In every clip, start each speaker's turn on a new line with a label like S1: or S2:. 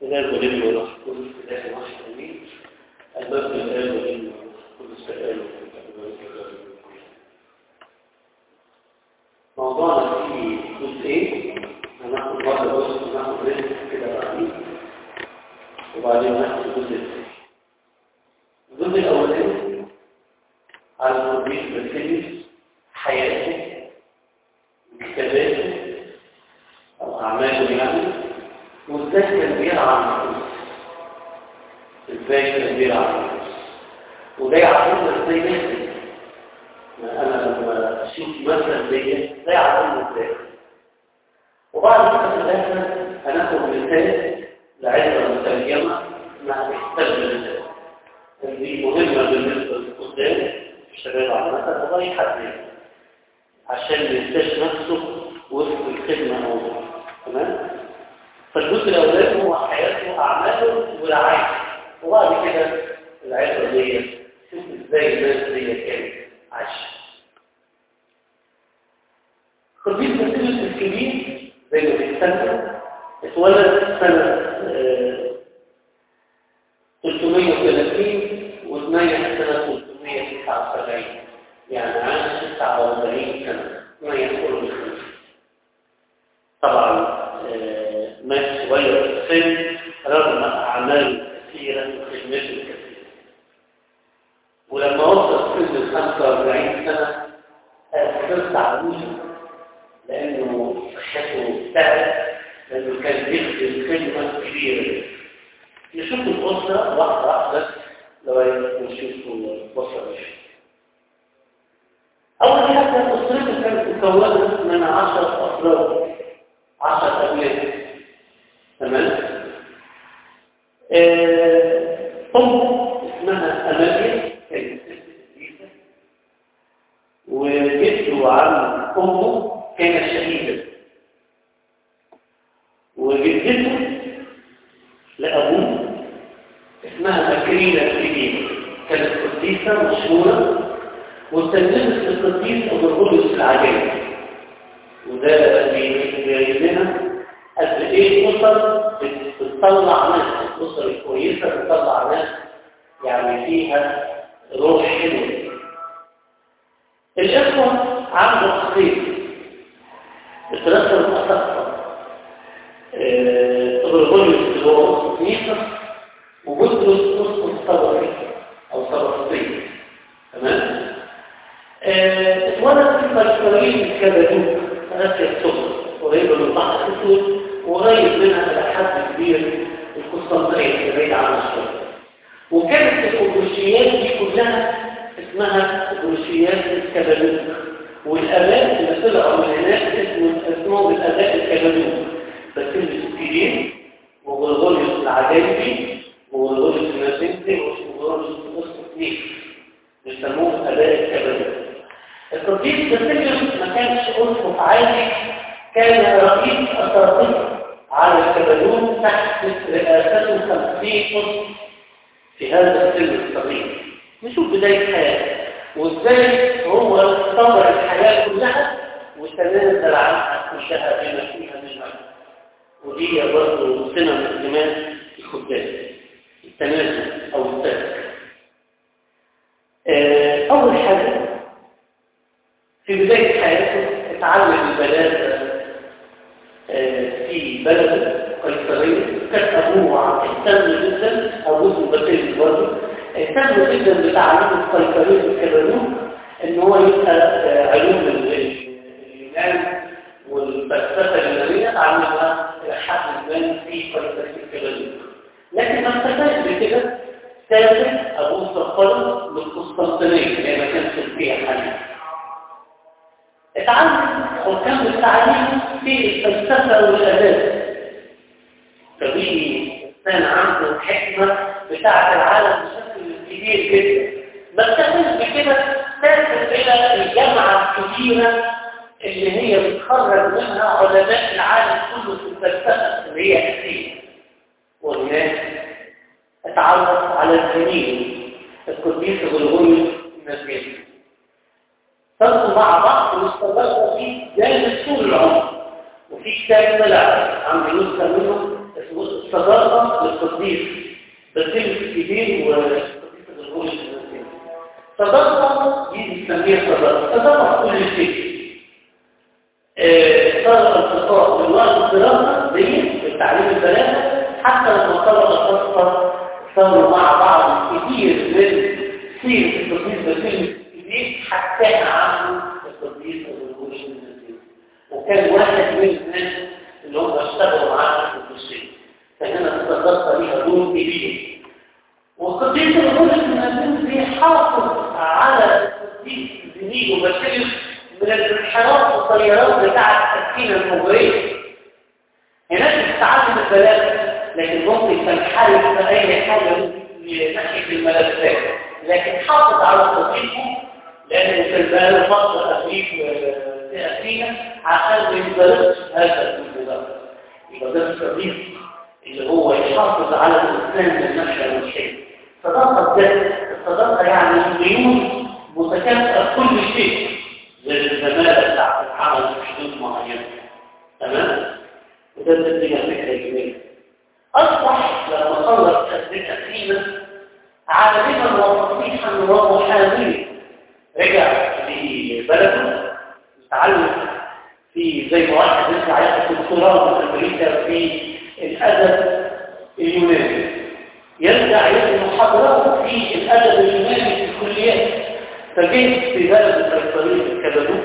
S1: الآب والابن والروح القدس إله واحد آمين الباب الآب والابن والروح القدس تآلوا موضوعنا فيه جزئين هناخد مرة جزء وناخد رزق كده بعدين وبعدين ناخد الجزء الثاني الجزء الأولاني على التطبيق البكتيري حياته كتاباته أو أعماله يعني وإزاي كان بيرعى النفوس إزاي كان بيرعى النفوس وده يعلمنا إزاي نخدم أنا لما أشوف مثل زي ده يعلمنا إزاي وبعد كده في الآخر هناخد مثال لعبة مترجمة مع كتاب الرسالة دي مهمة بالنسبة للقدام الشباب عامة ولا أي حد عشان ما ينساش نفسه وسط الخدمة أو تمام فالجزء الأولاني هو حياته وأعماله ورعايته وبعد كده العبرة دي شوف ازاي الناس دي كانت عايشة خبير مسيرة الكبير زي ما بيستنى اتولد سنة 330 واتنيح سنة 379 يعني عاش 49 سنة ما يقول بالخمس طبعا مات صغير في السن رغم أعمال كثيرة وخدمته كثيرة ولما وصل سن ال 45 سنة فضلت عجوزا لأنه صحته تعب لأنه كان بيخدم خدمة كبيرة نشوف الأسرة واحدة واحدة لغاية نشوف الأسرة مش أول حاجة أسرته كانت مكونة من 10 أفراد 10 أولاد تمام أم اسمها أماليا كانت ست كبيرة وجده عم أمه كان شهيدا وجدته لأبوه اسمها مكرينة الكبيرة كانت قديسة مشهورة وسلمت للقديس أبو الغلس العجيب وده بيبين لنا قد ايه الاسر بتطلع ناس الاسر الكويسه بتطلع ناس يعني فيها روح حلوه الاخوه عنده اخين الثلاثه المؤسسه الغلس اللي هو نيسر وبطرس اسقف صبري او صبرسطين تمام اتولد في فلسطين الكبدوك اسيا الصغرى قريبة من البحر الأسود وقريب منها إلى حد كبير القسطنطينية بعيد عن الشرق وكانت الأوروسيات دي كلها اسمها أوروسيات الكبدوك والآباء اللي طلعوا من هناك اسمهم اسمهم الآباء الكبدوك باسيليوس الكبير وغرغوريوس العجيبي وغرغوريوس الناسنتي وغرغوريوس القسطنطيني بيسموهم آباء الكبدوك القديس باسيليوس ما كانش أسقف عادي كان رئيس أساطير على الكبدون تحت رئاسته خمسين أسر في هذا السن الصغير نشوف بداية حياته وازاي هو طور الحياة كلها وتنازل عنها كلها بما فيها من معنى ودي برضه سنة من سمات الخدام التنازل أو الترك أول حاجة في بداية حياته اتعلم البلاغة في بلد قيصرية كان أبوه اهتم جدا أبوه بطيء برضه اهتم جدا بتعليم القيصرية الكبدوك إن هو يبقى علوم اليونان والفلسفة اليونانية تعلمها إلى حد ما في قيصرية الكبدوك لكن ما اكتفاش بكده سافر أبوه سفره للقسطنطينية لأن ما كانش فيها حديث اتعلم وكان التعليم في الفلسفة والأداب فبيه إنسان عنده حكمة بتاعة العالم بشكل كبير جدا بس كمان بكده سافر إلى الجامعة الكبيرة اللي هي بتخرج منها علماء العالم كله في الفلسفة اللي هي كثير وهناك اتعرف على الجميل القديس غلغوليوس النسيري صاروا مع بعض واستمروا فيه جانب طول العمر وفي كتاب طلع عند نسخة منه صداقة للتطبيق بالكلمة الكبير والتطبيق الغول صداقة دي بنسميها صداقة صداقة في كل شيء صار الالتقاء من وقت الدراسة دي بالتعليم البلاغة حتى لما طلب الخاصة صاروا مع بعض كتير من سير التطبيق بالكلمة الكبير حتى عنه التطبيق الغول وكان واحد من الناس اللي هم اشتغلوا معاه في التشريع فهنا تصدقت ليها دور كبير وقضية الغش المنزل دي حافظ على التصديق الديني وبشر من الانحراف والطيارات بتاعة التسكين المغرية هناك تتعلم البلاغة لكن ممكن تنحرف في أي حاجة ناحية الملفات لكن حافظ على تصديقه لأنه في البال فترة أفريق سياسية عشان ما ينزلش هذا النظام يبقى ده الصديق اللي هو يحافظ على الإنسان من نفسه والشيء صداقة ده الصداقة يعني ميول متكافئة في كل شيء زي الزمالة بتاعت العمل في حدود معينة تمام؟ وده بتدينا فكرة جميلة أصبح لما خلص تسبيك فينا عالما وفصيحا ومحاميا رجع لبلده تعلم في زي ما واحد يطلع ياخد دكتوراه في امريكا في الادب اليوناني يرجع يدي محاضرات في الادب اليوناني في الكليات فجيت في بلد القيصريه الكبدوك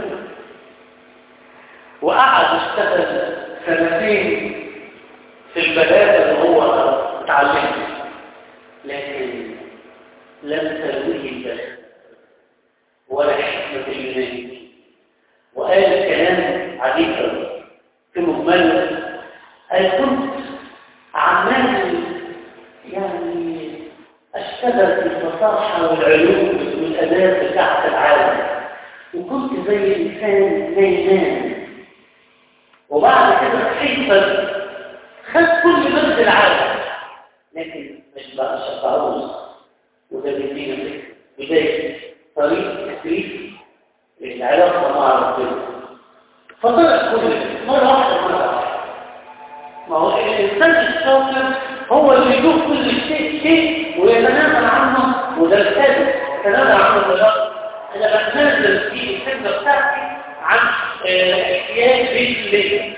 S1: وقعد يشتغل سنتين في البلاد اللي هو اتعلمها لكن لم ترويه البلد ولا حكمه اليوناني وقال كلام عجيب في مجمل قال كنت عمال يعني اشتغل في الفصاحة والعلوم والأداب بتاعت العالم وكنت زي الإنسان نايمان وبعد كده حيثا خد كل مجد العالم لكن مش بقى شطعوز وده بيدينا فكرة بداية طريق تكليف للعلاقة مع ربنا فطلع كل مرة واحدة مرة واحدة ما هو الإنسان الشاطر هو اللي يشوف كل شيء شيء ويتنازل عنه وده الكذب يتنازل عنه بالرغم أنا بتنازل في الخدمة بتاعتي عن احتياج بيتي ليا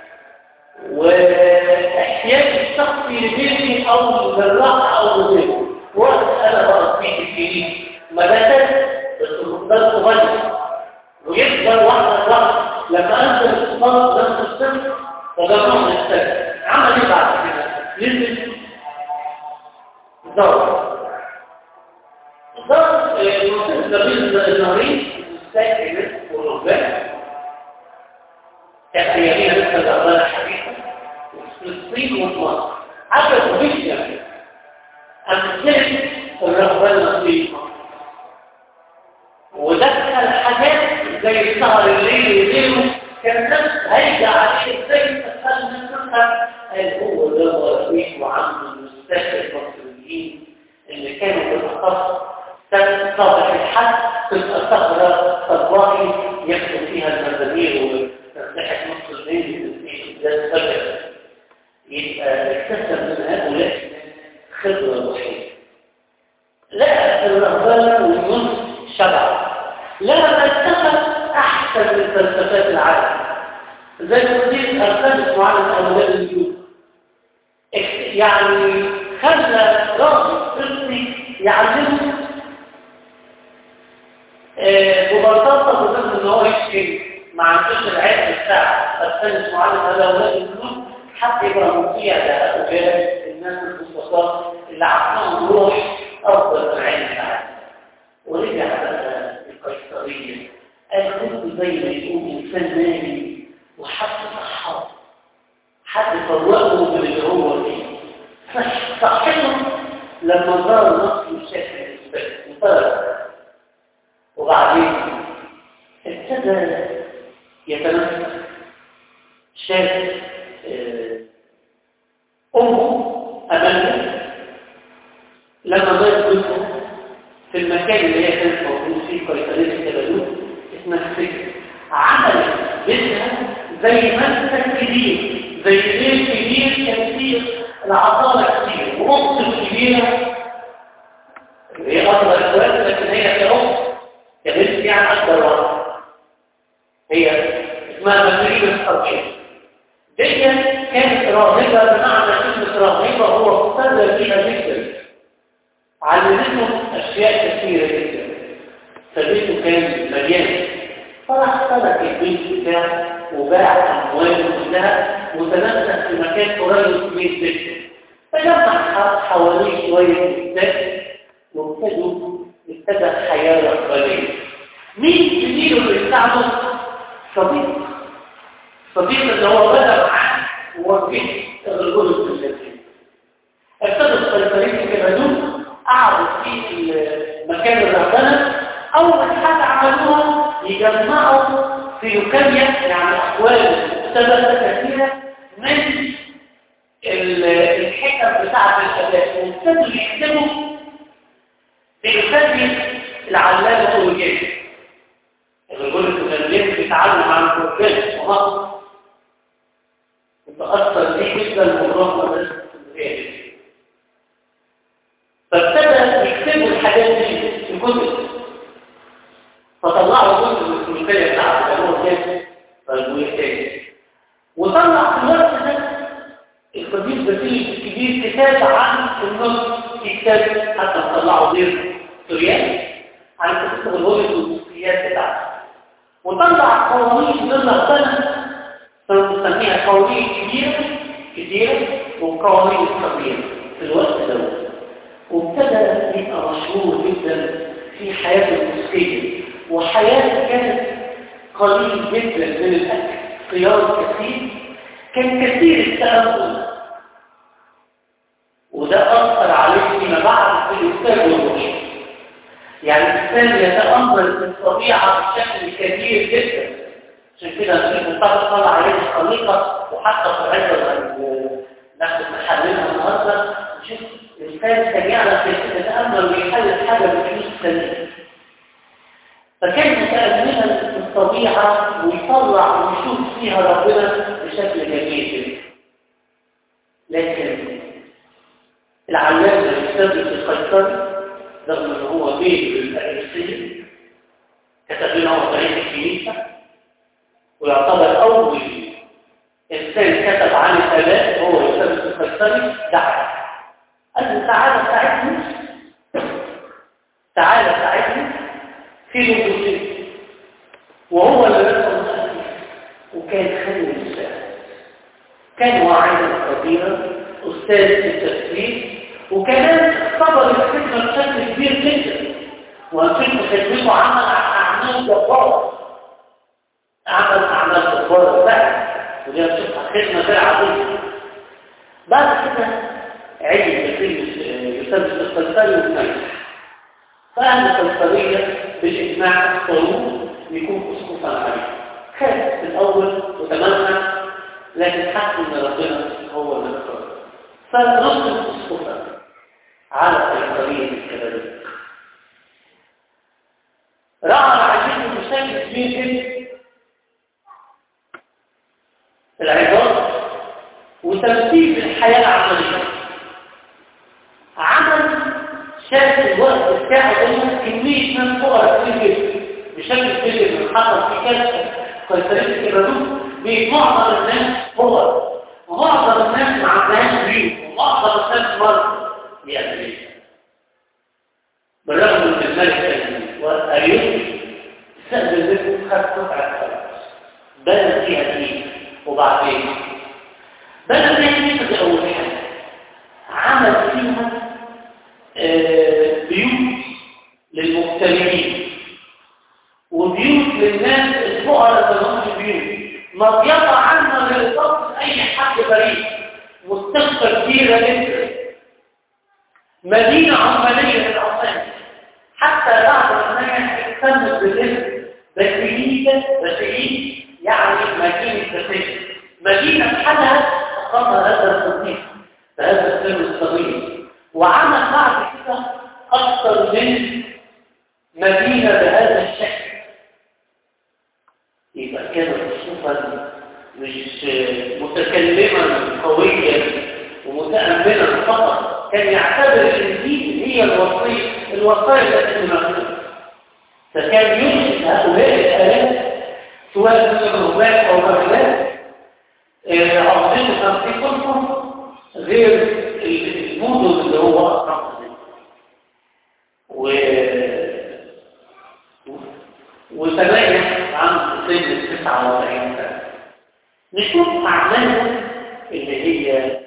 S1: واحتياج الشخصي لبيتي أو للراحة أو لغيره وقت أنا بقضيه في ما ده كذب ده صغير ويكبر واحدة واحدة لما أنزل الصلاة نفس السن وجمعنا السن عمل ايه بعد كده؟ نزل ضرب ضرب المنطقة بين النهرين الساكنة والرهبان كانت أياميها لسه الأغلال حديثة فلسطين ومصر عدد فيشيا أمثلة الرهبان النصيب ودخل حاجات زي سهر الليل وغيره كان نفس هيجع عليه ازاي تسال من نفسها قال هو ده وفيه وعنده المستشفى المصريين اللي كانوا بالاخص صبح الحد تبقى ثغره صباحي ياخدوا فيها المزامير وتسلحه نص الليل ده السبب يبقى اكتسب من هؤلاء خبره وحيده لا الرهبان والمنص شبع لما اتخذ احسن من فلسفات العالم زي مدير ارسل معلم اولاد الوجود يعني خلى راجل طفلي يعلمه ببساطه بدون ان هو يشكي ما عندوش العلم بتاع ارسل معلم اولاد الوجود حتى يبقى مطيع لهؤلاء الناس البسطاء اللي عندهم روح افضل من العلم بتاعهم ورجع بقى القيصرية قال كنت زي ما يقول إنسان مالي وحد صحة حد فوقه من اللي هو فيه صح صحته لما زار نصر الشكل وطلع وبعدين ابتدى يتنفس شاف أمه أمامه لما مات بنته في المكان اللي هي كانت موجود فيه قيصرية الكبدوت اسمها فكر عملت بيتها زي مسجد كبير زي بيت كبير كان فيه العضلة كتير ونص كبيرة هي أصغر الأولاد لكن هي في عمر كبنت يعني أكبر واحدة هي اسمها مدريد الصرفية دي كانت راهبة بمعنى كلمة راهبة هو مستدى فيها جدا علمته أشياء كثيرة جدا فبيته كان مليان فراح ترك البيت بتاعه وباع أمواله كلها وتنزل في مكان قريب من جدا فجمع حواليه شوية نساء وابتدوا ابتدى حياة رقبانية مين زميله اللي يساعده؟ صديق صديق اللي هو بدأ معاه ووجه الرجل السلسلين ابتدوا السلسلين كبدون قعدوا في مكان الرهبنة أول حاجة عملوها يجمعوا في يوكاميا يعني أقوال مختلفة كثيرة من الحكم بتاعة الشباب وابتدوا يكتبوا في يوكاميا العلامة والجيش الرجل المتدين بيتعلم عن القرآن ومصر متأثر بيه جدا الموضوع مدرسة الاسكندرية فابتدى يكتبوا الحاجات دي في كتب فطلعوا كتب الكلية بتاعته اللي هو كان فالمحتاج وطلع في الوقت ده القديس بسيط الكبير كتاب عن النص كتاب حتى طلعوا غير سورياني عن قصة الغلط والمسيات بتاعته وطلع قوانين من السنة فنسميها قوانين كبيرة كبيرة وقوانين صغيرة في الوقت ده وابتدى يبقى مشهور جدا في حياته الموسيقية وحياته كانت قليل جدا من الأكل خيار كثير كان كثير التأمل وده أثر عليه فيما بعد في الإسلام والرشد يعني الإنسان يتأمل في الطبيعة بشكل كبير جدا عشان كده في مطلق طلع عليه الخليقة وحتى في عدة ناخد محللها النهارده نشوف الإنسان كان يعرف يتأمل ويحلل حاجة بفلوس سليمة فكان متأملا في الطبيعة ويطلع ويشوف فيها ربنا بشكل جميل جدا لكن العلامة الإسلامي في القيصري رغم ان هو بيت بالأجنسية كتب لنا هو تاريخ الكنيسة ويعتبر أول إنسان كتب عن الآباء هو يوسف القيصري دعا قال له تعالى ساعدني تعالى ساعدني في الوجود وهو اللي نفسه وكان خير الإنسان كان واعيا كبيرا أستاذ في التفسير وكمان اختبر الفكرة بشكل كبير جدا وأنتم خدمته عمل أعمال جبارة عمل أعمال جبارة بقى ودي هتشوفها خدمة غير عادية بعد كده عيد تكريم يسمى القيصري والنجح فأهل القيصرية بالإجماع اختاروه يكون أسقفا عليه خاف في الأول وتمنى لكن حس إن ربنا هو اللي اختاره فنصب أسقفا على القيصرية الكبيرة رأى العجيب بشكل كبير جدا العبارة وترتيب الحياة العملية عمل شاف الوقت بتاعه ده كمية من صور كتير جدا بشكل كبير من حصل في كذا قيصرية الكبيرة بمعظم الناس هو ومعظم الناس ما عندهاش بيوت ومعظم الناس مرض يعني ايه بالرغم من الملك والأريوس استقبل منه خد قطعة خلاص بنى فيها دين وبعدين بنى فيها دي أول حاجة عمل فيها آه بيوت للمغتربين وبيوت للناس الفقراء اللي لهمش بيوت مضيقة عنا لإصابة أي حد غريب مستشفى كبيرة جدا مدينة عمالية للعمال حتى بعد أنها اهتمت بالاسم بسيجة بسيجة يعني مدينة بسيجة مدينة بحالها أقام هذا التصنيف بهذا السن الصغير وعمل بعد كده أكثر من مدينة بهذا الشكل يبقى كانت خصوصا مش متكلما قويا متأملا فقط كان يعتبر الإنجيل هي الوصية الوصايا التي تنفذ فكان ينشد هؤلاء الآلات سواء من الرهبان أو الرهبان عظيمة في كتب غير المدن اللي هو أصلا و وتبين عن سن 49 سنة نشوف أعمالهم اللي هي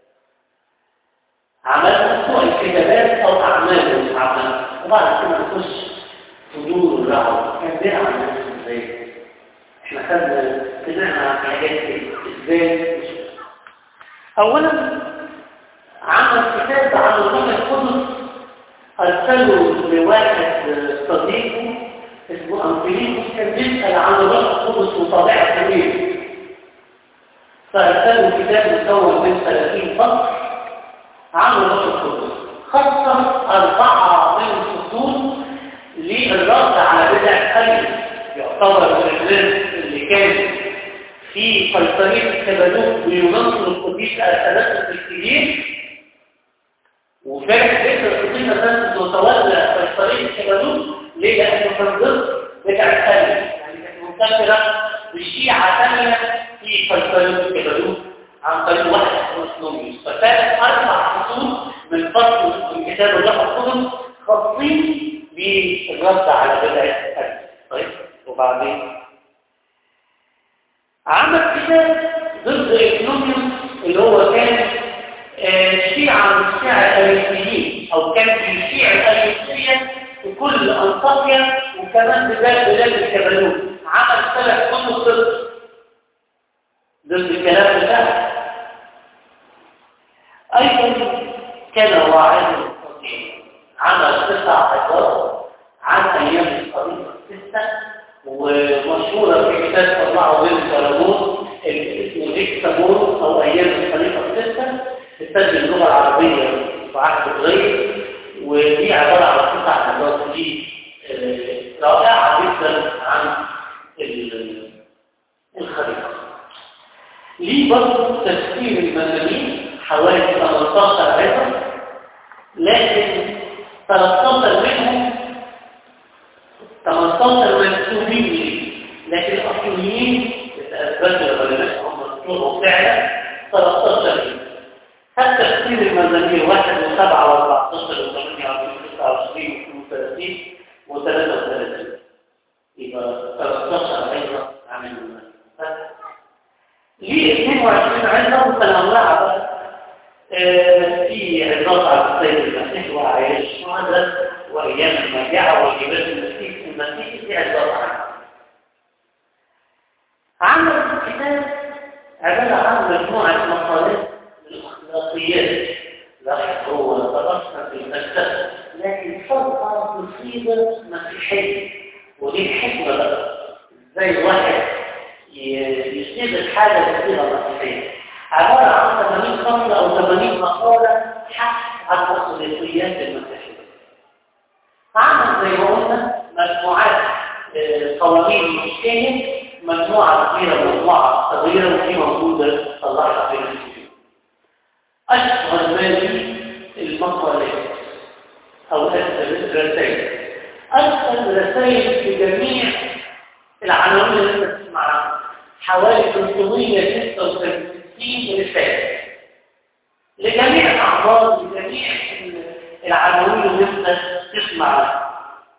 S1: عملهم سواء الكتابات أو أعمالهم عمل وبعد كده نخش حضور الرعب كان بيعمل نفسه ازاي احنا خدنا سمعنا عن حاجات ازاي اولا عمل كتاب عن الروح القدس ارسله لواحد صديقه اسمه أنطيليكوس كان بيسأل عن الروح القدس وطبيعة ايه فأرسلوا كتاب مكون من 30 فصل عن الروح القدس خصص أربعة من الفصول للرد على بدع الحديث يعتبر من الناس اللي كان في قيصرية الكبدوك وينصر القديس أرسلته الكبير وفعلا فكرة القديس أرسلته وتولى قيصرية الكبدوك ليه؟ لأنه كان ضد بدع الحديث يعني كانت منتشرة بشيعة ثانية في قيصرية الكبدوك عن طريق واحد اسمه سنوميوس فكانت أربع فصول من فصل من كتاب الله القدس خاصين بالرد على بدع الحديث طيب وبعدين عمل كتاب ضد اكنوميوس اللي هو كان شيعة من الشيعة الأريسيين أو كان في الشيعة الأريسية في كل أنطاكيا وكمان بلاد بلاد الكبالوت عمل ثلاث كتب ضد ضد الكلام بتاعه أيضا كان واعظ عمل تسع حجار عن أيام الطريق الستة ومشهورة في كتاب طلعه بين سلمون اسمه ديكسامون أو أيام الخليفة الستة استخدم اللغة العربية في عهد الغيب ودي عبارة عن تسع حجار دي رائعة جدا عن الخليفة ليه برضه تفسير المنامين حوالي 18 عبر لكن 13 منهم 18 منسوبين ليه لكن الأصليين يتأثبتوا العلماء هم مطلوبوا فعلا 13 ليه حتى تفسير المزامير 1 و7 و14 و28 و29 و32 و33 يبقى 13 عظة عن المنزل ليه 22 عظة متنوعة بقى في عظات على السيد المسيح وعيش وهذا وأيام المجاعة وجبات المسيح المسيح في عظات عنه عمل الكتاب عبارة عن مجموعة مقالات الأخلاقيات لا هو تبصر في الفلسفة لكن فوق مصيبة مسيحية ودي الحكمة بقى ازاي الواحد يشتغل حاجة بصيغة مسيحية عبارة عن 80 فصل أو 80 مقالة حث عن خصوصيات المسيحية عمل زي ما قلنا مجموعات قوانين مشكلة مجموعة كبيرة مجموعة صغيرة ودي موجودة طلعها في الفيديو أشهر ما لي المقالات أو الرسائل أشهر رسائل في جميع العناوين اللي أنت تسمع عنها حوالي 366 رسالة لجميع الأعمار لجميع العناوين اللي أنت تسمع عنها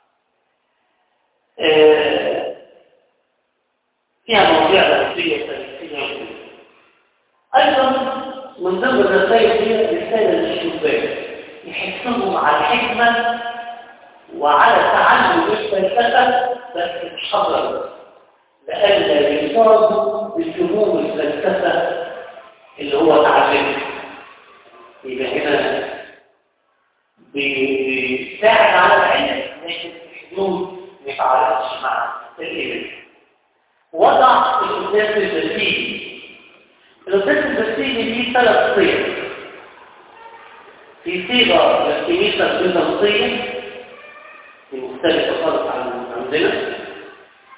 S1: فيها مواضيع دراسية تاريخية أيضا من ضمن الرسائل هي رسالة للشباب يحسهم على الحكمة وعلى تعلم الفلسفة بس مش حضر لألا يصابوا بسموم الفلسفة اللي هو تعلمها يبقى هنا بيساعد على العلم لكن في حدود ما يتعارضش مع الإبن وضع القداس البسيطي القداس البسيطي دي ثلاث صيغ في صيغة للكنيسة البيزنطية دي مختلفة خالص عن عندنا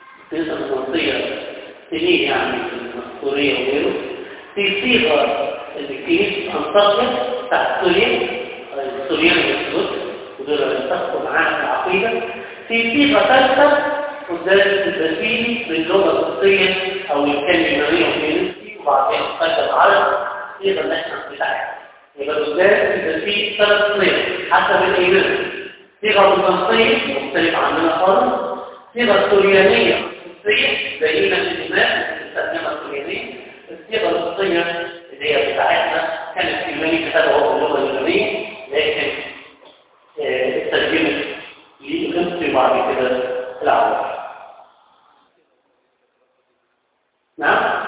S1: الكنيسة البيزنطية سنين يعني في المسطورية وغيره في صيغة الكنيسة أنطاكيا بتاع سوريا السوريان والسود ودول اللي اتفقوا معانا في العقيدة في صيغة ثالثة قدام البسيلي باللغة القبطية أو الكلمة اليونانية وبعدين قدم عرب الصيغة اللي احنا بتاعتها يبقى قدام البسيلي ثلاث صيغ حسب الإيمان صيغة بيزنطية مختلفة عننا خالص صيغة سوريانية قبطية زينا في الإيمان بنستخدمها السوريانية الصيغة القبطية اللي هي بتاعتنا كانت اليوناني كتبها باللغة اليونانية لكن اترجمت لقبطي بعد كده العربي نعم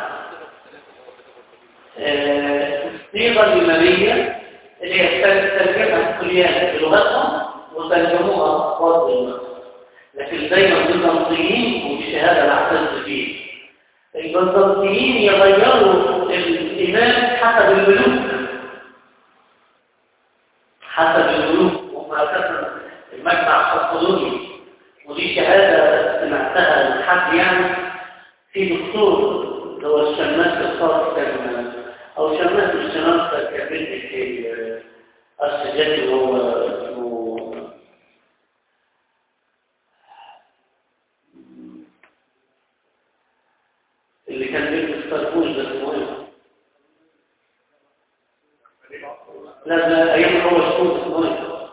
S1: الصيغة اليونانية اللي هي ترجمها السوريان بلغتهم وترجموها برضه المصر لكن دايما البيزنطيين وبشهاده نعتز بيه البيزنطيين يغيروا الايمان حسب الملوك حسب الملوك وما كتب المجمع الصلوني ودي شهاده سمعتها من حد يعني في دكتور اللي هو الشماس الصالح كان او شماس الشماس كان في السجاد اللي هو اسمه اللي كان بيلبس فرفوش ده اسمه ايه؟ لا لا ايام هو الشمس اسمه ايه؟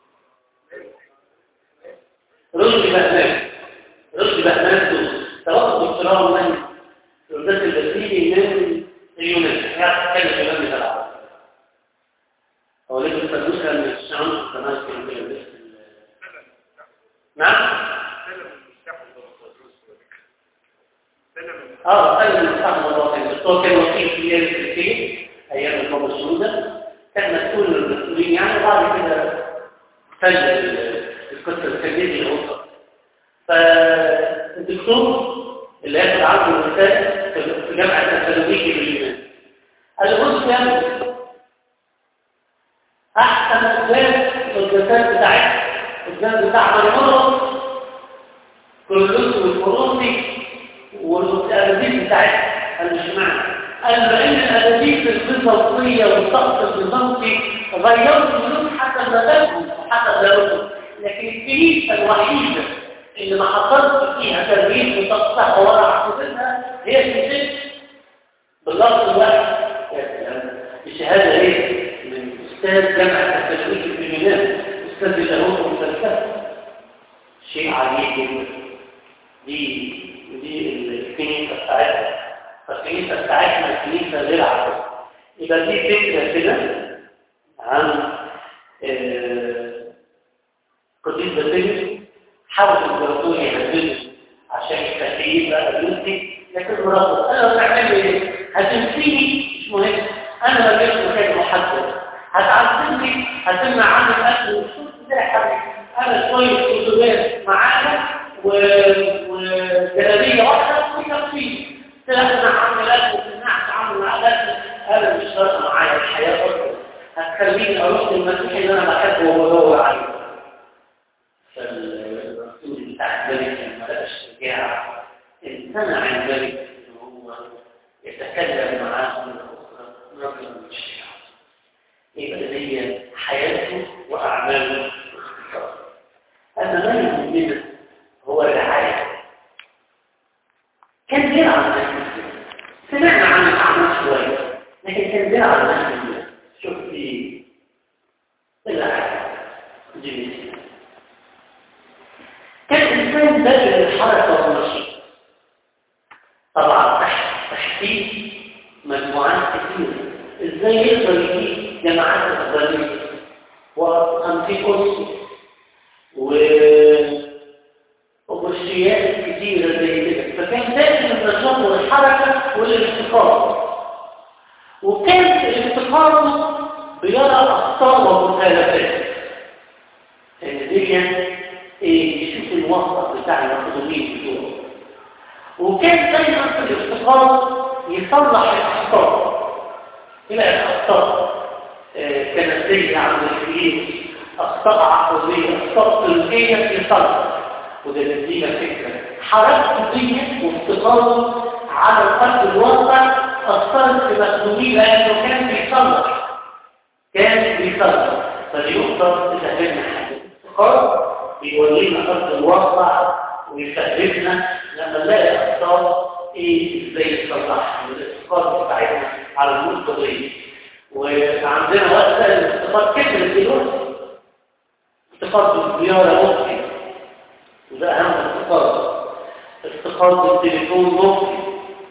S1: رشدي بهنان رشدي بهنان دوس توقف دكتوراه من الوردات البسيلي من اليونان يعني كان اليونان من العرب هو ليه بيستخدموش من الشمس كمان كان بيلبس نعم اه خير من صاحب الوطن الدكتور كان وكيل في اليابان الفلسطيني ايام الحكومه السوداء كان مسؤول من المسؤولين يعني بعد كده سجل القصه التجديدي اللي وصل فالدكتور اللي ياخد عنده الرساله في جامعه التسالونيكي باليونان قال له بص يا احسن قدام الجسد بتاعتنا الجسد بتاع مرمرة كلوس والفروسي والأدابيس بتاعتها قال مش معنى قال بأن الأدابيس البيزنطية والطقس البيزنطي غيروا الفلوس حسب مذهبهم وحسب ذوقهم لكن الكنيسة الوحيدة اللي ما حصلش فيها تغيير وتصحح ولا عقوبتها هي الكنيسة باللفظ الواحد بشهادة ايه؟ من أستاذ جامعة التشويش في اليونان أستاذ اللاهوت والفلسفة شيء عجيب جدا دي دي الكنيسة بتاعتنا فالكنيسة بتاعتنا كنيسة غير عادية يبقى دي فكرة كده عن قديس باسيليوس حاول الامبراطور يهدده عشان التحقيق بقى بيوتي لكن مراته قال له تعمل ايه؟ هتنسيني مش مهم انا ما جبت مكان محدد هتعذبني هتمنع عني الاكل والشرب ده يا حبيبي انا شويه كتبات معانا وجلابيه واحده وتفصيل تلقنا عن الاكل وتمنعت عنه مع الاكل انا مش فارقه معايا الحياه اصلا هتخليني اروح للمسيح اللي انا بحبه وبدور عليه فالرسول بتاع الملك لما لقى الشجاعه امتنع الملك ان هو يتكلم معاه من اخرى رجلا من الشجاعه يبقى هي حياته واعماله باختصار اما ما يهمنا هو الرعايه كان بيلعب نفسه سمعنا عن الاعمال شويه لكن كان بيلعب نفسه شوف في الرعايه جميل كان الانسان داخل الحركه والنشيط طبعا تحت تحتيه مجموعات كثيره ازاي يقدر يجيب جماعات افضليه وانتيكوس و وبشريات كثيره زي كده فكان داخل النشاط والحركه والافتقار وكان الافتقار بيرى اخطاء ومخالفات ان دي ايه يشوف الوسط بتاع المخدومين بتوعه وكان دايما في الافتقار يصلح الاخطاء تلاقي اخطاء كنسيه عند الفلوس اخطاء عقليه اخطاء سلوكيه يصلح وده بيدينا فكره حركته دي وافتقاره على القلب الواقع أثرت في مخدوميه لأنه كان بيصلح كان بيصلح فدي نقطة تفهمنا حاجة الافتقار بيورينا أرض الواقع ويفهمنا لما نلاقي أخطاء إيه إزاي نصلحها الافتقار بتاعتنا على النقطة دي وعندنا وقت الافتقار كبرت دلوقتي افتقار بالزيارة ممكن وده أهم افتقار افتقار بالتليفون ممكن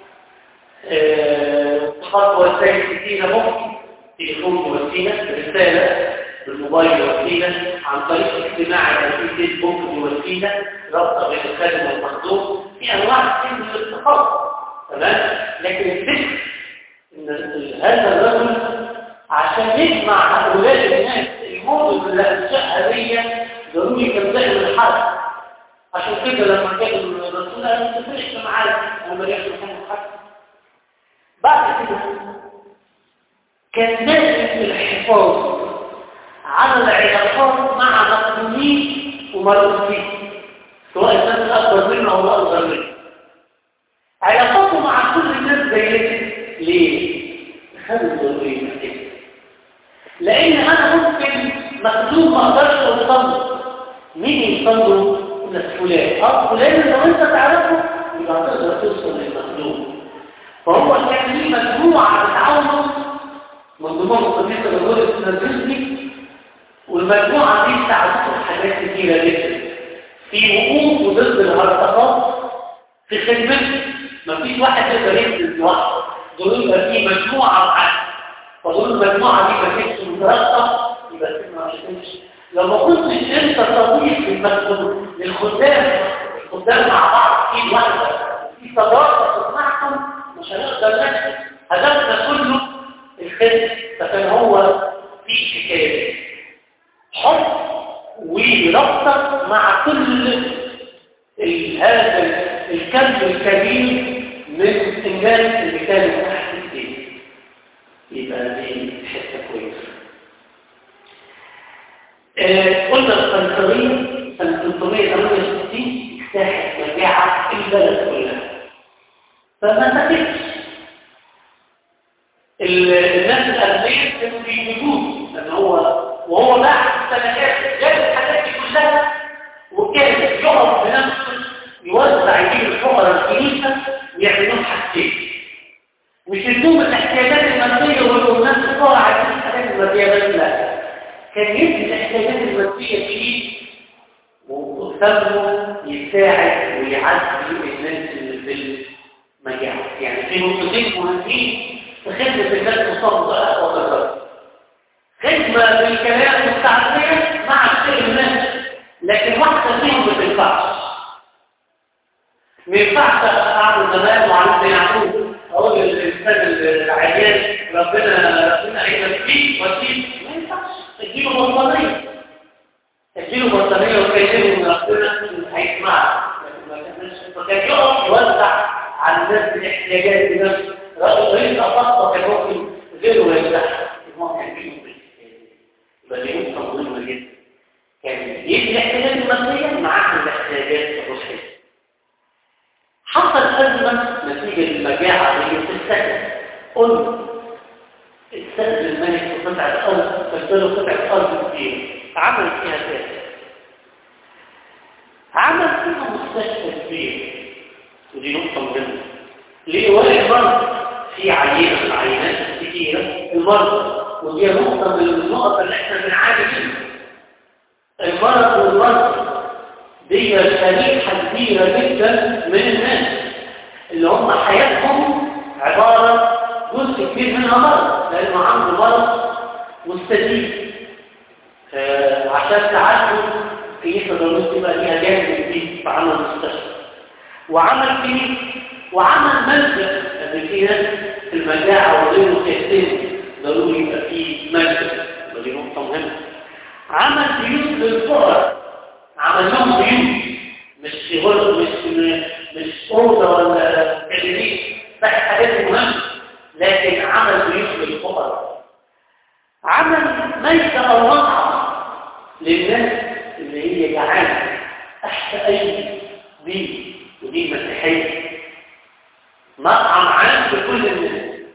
S1: افتقار بوسائل كثيرة ممكن تليفون وسيلة رسالة بالموبايل وسيلة عن طريق الاجتماع على فيسبوك وسيلة رابطة بين الخادم والمخدوم في أنواع كثير من الافتقار تمام لكن الفكر إن هذا الرجل عشان يجمع هؤلاء الناس الموضوع اللي أنشأها دي ضروري كان زي الحرب عشان كده لما كان الرسول قال ما تفرقش معاك انا ما جاش محمد حق بعد كده كان لازم الحفاظ على العلاقات مع مقدومين ومرؤوسين سواء الناس الاكبر منه او الاصغر منه علاقاته مع كل الناس زيته ليه؟ خلوا ضروري كده لان انا ممكن مخدوم ما اقدرش اوصله مين يوصله لك فلان اه فلان لو انت تعرفه يبقى تقدر توصل للمخدوم فهو كان ليه مجموعه بتعاونه من ضمنهم قضيه الرجل التنفيذي والمجموعه دي ساعدته في حاجات كتيره جدا في وقوف وضد الهرطقات في خدمته مفيش واحد يقدر ينزل لوحده دول يبقى في مجموعه معاه فدول المجموعه دي ما كانتش مترابطه يبقى ما مش لو ما كنتش انت تضيف للمخدوم للخدام الخدام مع بعض في واحده في صداقه تصنعكم مش هنقدر نحكي هدفنا كله الخدمه فكان هو في حكايه حب وربطه مع كل هذا الكم الكبير من الناس اللي كانوا تحت ايديه يبقى دي حته كويسه آه قلنا القنصرين سنة 368 اجتاحت مجاعة البلد كلها فما سكتش الناس الأغنياء كانوا بيجيبوه لأن هو وهو بعد السنوات جاب الحاجات دي كلها وكان يقف بنفسه يوزع يجيب الفقراء الكنيسة ويعملون حاجتين ويشدوهم الاحتياجات المادية والناس الفقراء عايزين الحاجات المادية بس لا كان يدي الاحتياجات المادية فيه وثمنه يساعد ويعزي الناس اللي في المجاعة يعني في نقطتين مهمين في خدمة الناس مصابة وتجارة خدمة بالكلام والتعزية مع الشيء الناس لكن واحدة فيهم ما تنفعش ما ينفعش أعمل زمان وعن يعقوب أقول للإنسان العيان ربنا ربنا عينك فيه وسيل ما ينفعش تجيله بطانية تجيله بطانية وتكلمه من ربنا هيسمعك فكان يقف يوزع على الناس الاحتياجات بنفسه رجل رئيس أفضل كان ممكن غيره يفتح هو كان فيه يبقى دي نقطة مهمة جدا كان يدي الاحتياجات المادية مع الاحتياجات الروحية حصل أزمة نتيجة المجاعة اللي في السكن قلنا السد الملك في قطعة أرض فجدله قطعة أرض كبيرة عمل فيها كذا عمل فيها مستشفى كبير ودي نقطة مهمة ليه ولا المرض في عينة من عينات كثيرة المرض ودي نقطة من النقط اللي احنا بنعاني منها المرض والمرض دي شريحة كبيرة جدا من الناس اللي هم حياتهم عبارة جزء كبير منها مرض لأنه عنده مرض مستجيب آه عشان تعالجه كيف ضروري تبقى ليها جانب جديد في عمل المستشفى وعمل فيه وعمل ملجأ لأن في ناس في المجاعة وغيره كثير ضروري يبقى فيه ملجأ ودي نقطة مهمة عمل بيوت للفقراء عمل لهم بيوت مش غرف مش مش أوضة ولا كلمات ده حاجات مهمة لكن عمل بيوت للفقراء عمل ميتة أو مطعم للناس اللي هي جعانة تحت أي دين ودين مسيحية مطعم عام لكل الناس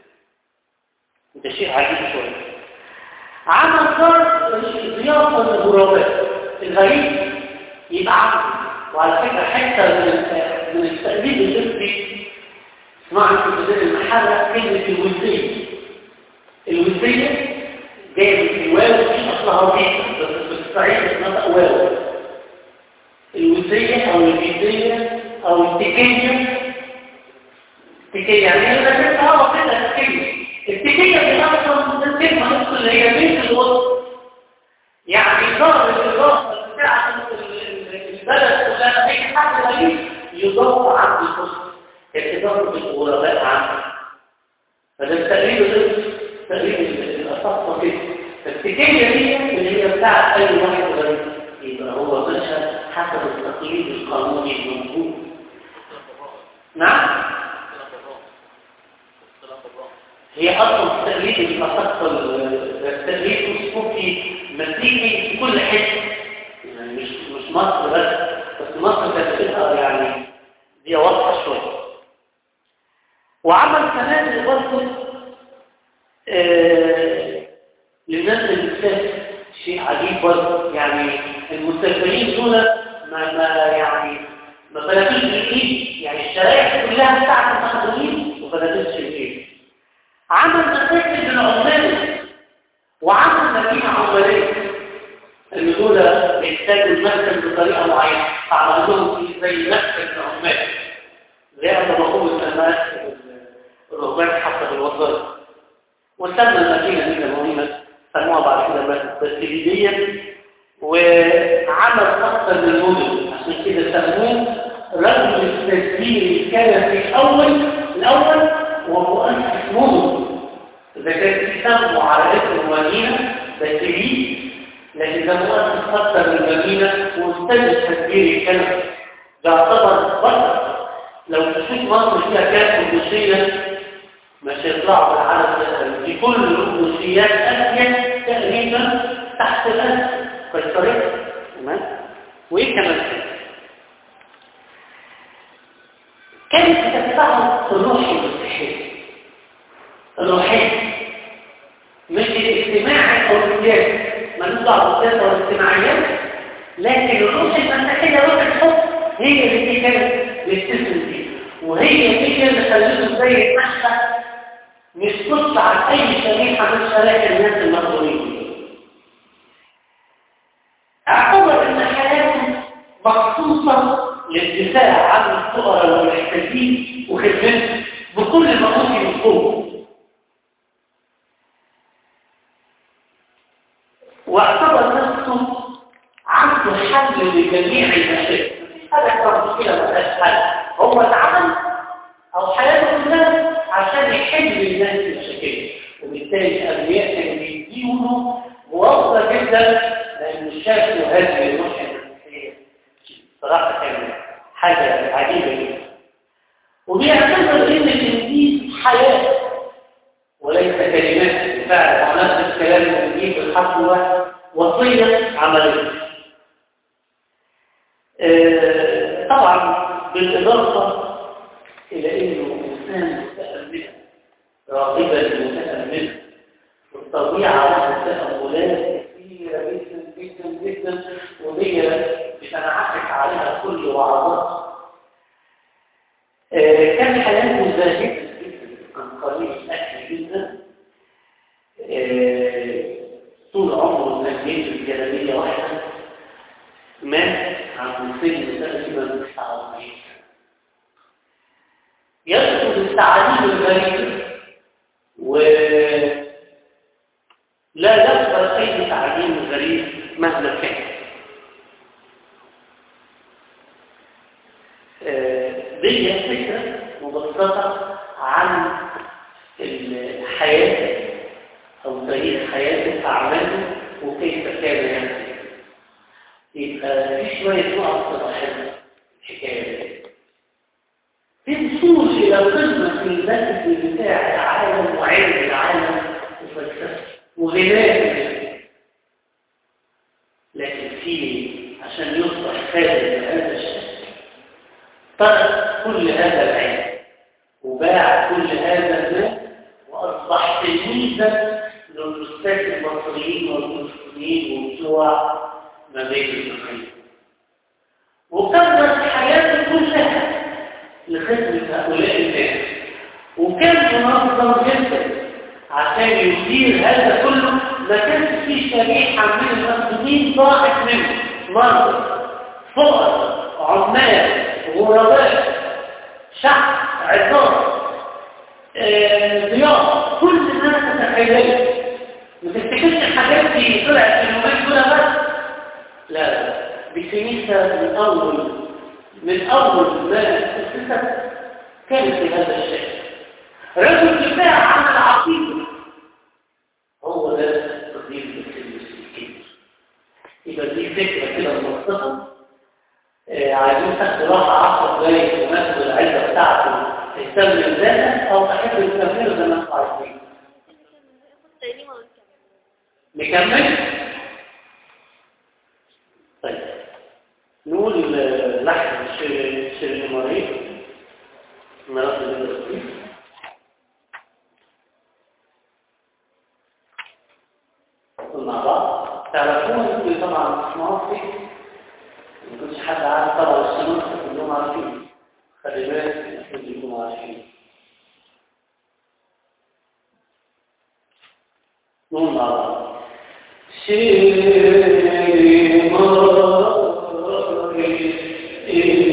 S1: ده شيء عجيب شوية عمل صار ضيافة للغرباء الغريب يبقى عمل وعلى فكرة حتى من من التقليد الإسري اسمعوا في بداية المحلة كلمة الوزية الوزية جاية من الواو مش أصلها وظيفة بس في الصعيد اسمها واو الوزية أو الجدية أو التكية التكية يعني هي بس اه كده التكية التكية دي أصلا الكلمة نفس اللي هي بيت الوسط يعني ضرب الإضافة بتاعت البلد كلها أي حاجة غريب يضاف عن الوسط كإضافة الغرباء عنه فده التقريب تقريب الأساس كده فالتكية دي اللي هي بتاعت أي واحد غريب يبقى هو ماشى حسب التقليد القانوني الموجود نعم هي اصلا التقليد اللي خاصه التقليد الصوفي مسيحي في كل حته يعني مش مش مصر بس بس مصر كانت فيها يعني دي واضحه شويه وعمل كمان برضه آه للناس اللي بتسافر شيء عجيب برضه يعني المسافرين دول ما ما يعني ما بلغوش بالايد يعني الشرائع كلها بتاعت المخدومين وما بلغوش بالايد عمل مساجد للعمال وعمل مدينه عماليه ان دول بيحتاجوا المسكن بطريقه معينه فعمل لهم زي مسكن للعمال زي ما بقول الناس الرهبان حسب الوظائف وسمى المدينه دي مهمه سموها بعد كده بسيليديا وعمل أكثر من المدن عشان كده سموه رجل التسجيل كان في الأول الأول ومؤسس مدن إذا كان يسموا على اسم المدينة بسيلي لكن ده مؤسس أكثر من المدينة واستاذ التسجيل كان ده يعتبر بطل لو تشوف مصر فيها كانت قدسية مش هيطلعوا بالعدد ده في كل قدسيات آسيا تقريبا تحت الأسد فالطريق تمام وايه كمان كانت تتفاعل الروح والصحيه الروحيه مش الاجتماعي او السياسي ما نطلع بالسياسه والاجتماعيات لكن الروح المسيحيه روح الحب هي اللي كانت بتسلم فيه وهي دي اللي خلته زي المحشى مش تطلع عن اي شريحه من شرائح الناس المخدومين اعتبر ان حياته مخصوصة للدفاع عن الفقراء والمحتاجين وخدمتهم بكل ما ممكن يكون واعتبر نفسه عنده حل لجميع المشاكل مفيش حاجة أكبر مشكلة ما لهاش حل هو اتعمل أو حياته كلها عشان يحل للناس المشاكل وبالتالي أبنياء كانوا بيديونه موظف جدا لأن شافوا هذه الروح المسيحية صراحة كان حاجة عجيبة جدا وبيعتبر ان الانجيل حياة وليس كلمات بالفعل ونفس الكلام الانجيل بالحق هو وصية عملية آه طبعا بالإضافة إلى أنه إنسان متأمل راغبا متأمل والطبيعة لها تأملات كثيرة جدا جدا جدا وهي بتنعكس عليها كل وعظات آه كان حياته زاهدة جدا كان قليل الأكل جدا آه طول عمره نجيب الجلالية واحدة مات عن سن تقريبا 49 يدخل التعليم الغريب و لا يقبل أي تعليم غريب مهما كان دي فكرة مبسطة عن الحياة أو تاريخ حياته أعماله وكيف كان يمشي يبقى في شوية نقط تضحك الحكاية في وصول إلى قمة المسجد بتاع العالم وعلم العالم وفلسفة وغناء لكن في عشان يصبح خالد بهذا الشكل ترك كل هذا العلم وباع كل هذا المال واصبح تلميذ جدا للأستاذ المصريين والفلسطينيين وبتوع مبادئ المصريين وكانت حياته كلها لخدمة هؤلاء الناس وكان منظم جدا عشان يدير هذا كله ما كانش فيه شريحة من المسلمين ضاعت منه مرضى فقراء عمال غرباء شعب عصام ضياء كل ما تتخيله ما تفتكرش الحاجات دي طلعت في اليومين دول بس لا لا بكنيسة من أول من أول ما أسست كانت بهذا الشكل رجل دفاع عن العقيدة هو ده تقديم المسلمين يبقى دي فكرة كده مبسطة آه عايزين تاخدوا راحة 10 دقايق وماخدوا العزة بتاعته تهتم بذاتك أو تحب تكملوا زي ما انتوا عايزين نكمل؟ طيب نقول لحن الشير المريض مرض الدرسي مع بعض تعرفون انتوا طبعا تسمعوا فيه ما كنتش حد عارف طبعا الشمس كلهم عارفين خلي بالك المفروض يكونوا عارفين نقول مع بعض شير مريض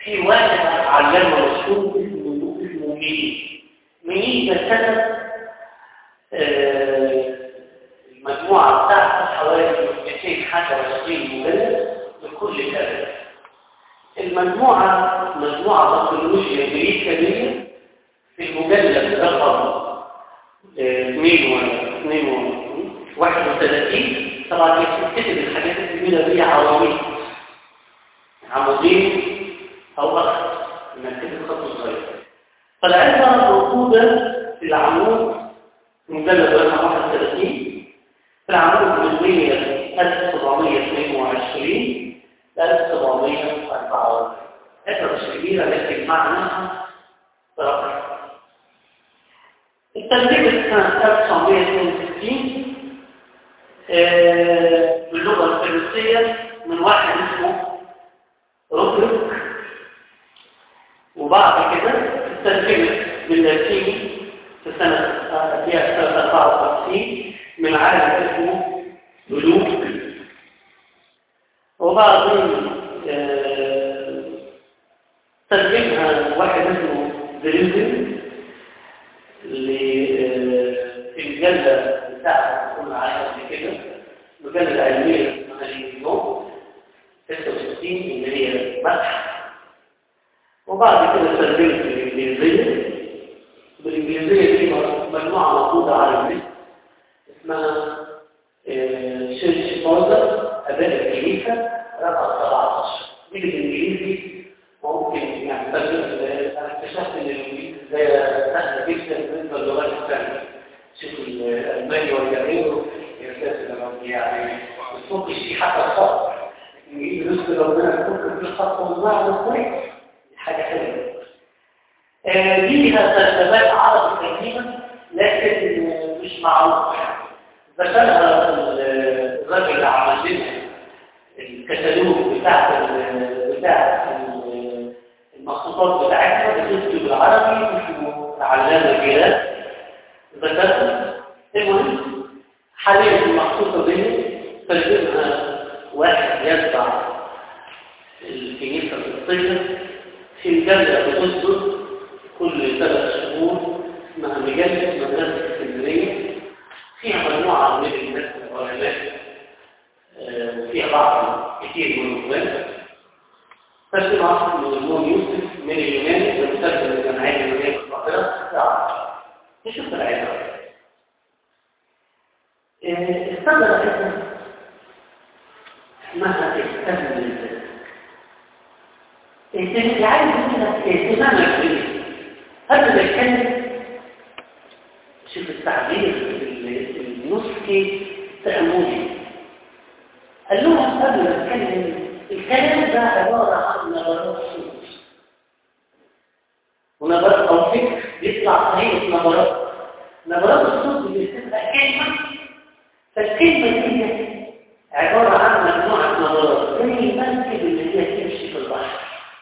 S1: في واحد علامة مشهور اسمه اسمه مين مين ده كتب آه، المجموعة بتاعته حوالي 200 حاجة وعشرين مجلد لكل الأدب المجموعة مجموعة بكتيرولوجيا أمريكانية في المجلد رقم 31 طبعا يكتب الحاجات الجميلة دي عواميد عمودين أو أكثر إنك تكتب خط صغير فالعلبة موجودة في العمود مجلد رقم 31 في العمود من 1722 ل 1744 فترة مش كبيرة لكن معناها رقم التدريب سنة 1962 باللغة الفرنسية من واحد اسمه روبريك وبعد كده التدريب باللاتيني في سنة فيها سنة 54 من عالم اسمه بلوك وبعدين ترجمها واحد اسمه دريزن في المجلة بتاعته كنا عايزة قبل كده المجلة العلمية اسمها اليوم 66 اللي هي مدح وبعد كده ترجمت بالإنجليزية بالإنجليزية دي مجموعة موجودة على النت اسمها شيرش موزر أباء الكنيسة رقم 17 دي بالإنجليزي ممكن يعني بس أنا اكتشفت إن الإنجليزي زي سهلة جدا بالنسبة للغات الثانية شوف الألماني والياباني يعني الصوت الشيء حتى الخط الإنجليزي نسبة ربنا ممكن في الخط والمعنى كويس حاجة حلوة دي لها ترجمات عربي قديمة لكن مش معروفة ذكرها الراجل اللي عمل لنا الكتالوج بتاع بتاع المخطوطات بتاعتنا بتكتب بالعربي اسمه علامة جلال ذكرها المهم حاليا المخطوطة دي ترجمها واحد يتبع الكنيسة القبطية في مجلة بتصدر كل ثلاث شهور اسمها مجلة مدرسة اسكندرية فيها مجموعة من الناس العلماء فيها بعض كثير من الناس تسمع من يوسف من اليوناني ومستخدم الجمعية اليونانية في القاهرة ساعة نشوف العبارة استمر اسم اسمها استمر الذات انت عايز منك اهتمامك بيه هذا بيتكلم شوف التعبير النسكي التأملي قال لهم قبل ما اتكلم الكلام ده عبارة عن نبرات صوت ونبرات أو فكر بيطلع صحيح نبرات نبرات الصوت اللي بتبقى كلمة فالكلمة دي عبارة عن مجموعة نبرات زي المركب اللي هي تمشي في البحر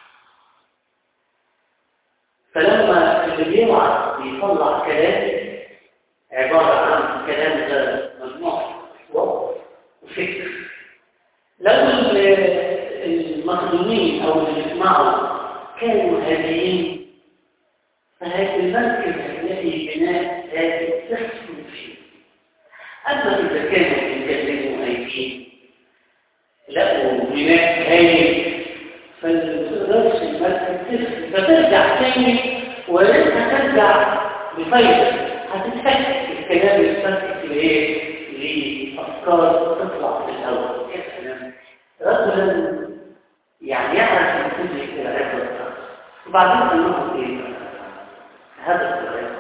S1: فلما اللي بيوعى بيطلع كلام عبارة عن كلام ده مجموعة وفكر لو المخدومين أو اللي بيسمعوا كانوا هاديين فهذه المركب هتلاقي بناء هادي تسكن فيه أما إذا كانوا بيتكلموا هايفين لقوا بناء هايل فالرأس المركب تسكن فترجع تاني ولسه ترجع بفايدة هتتفكك الكلام يتفكك لإيه؟ لأفكار تطلع في الهواء يا سلام رجلا يعني يعرف ينتبه إلى عبرة وبعدين قال لهم إيه؟ هذا السؤال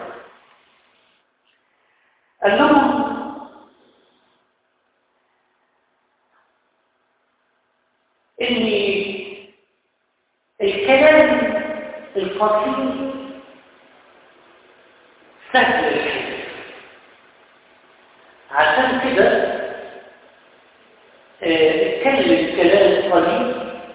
S1: قال لهم إن الكلام الفصيل سهل الحفظ عشان كده اتكلم كلام قليل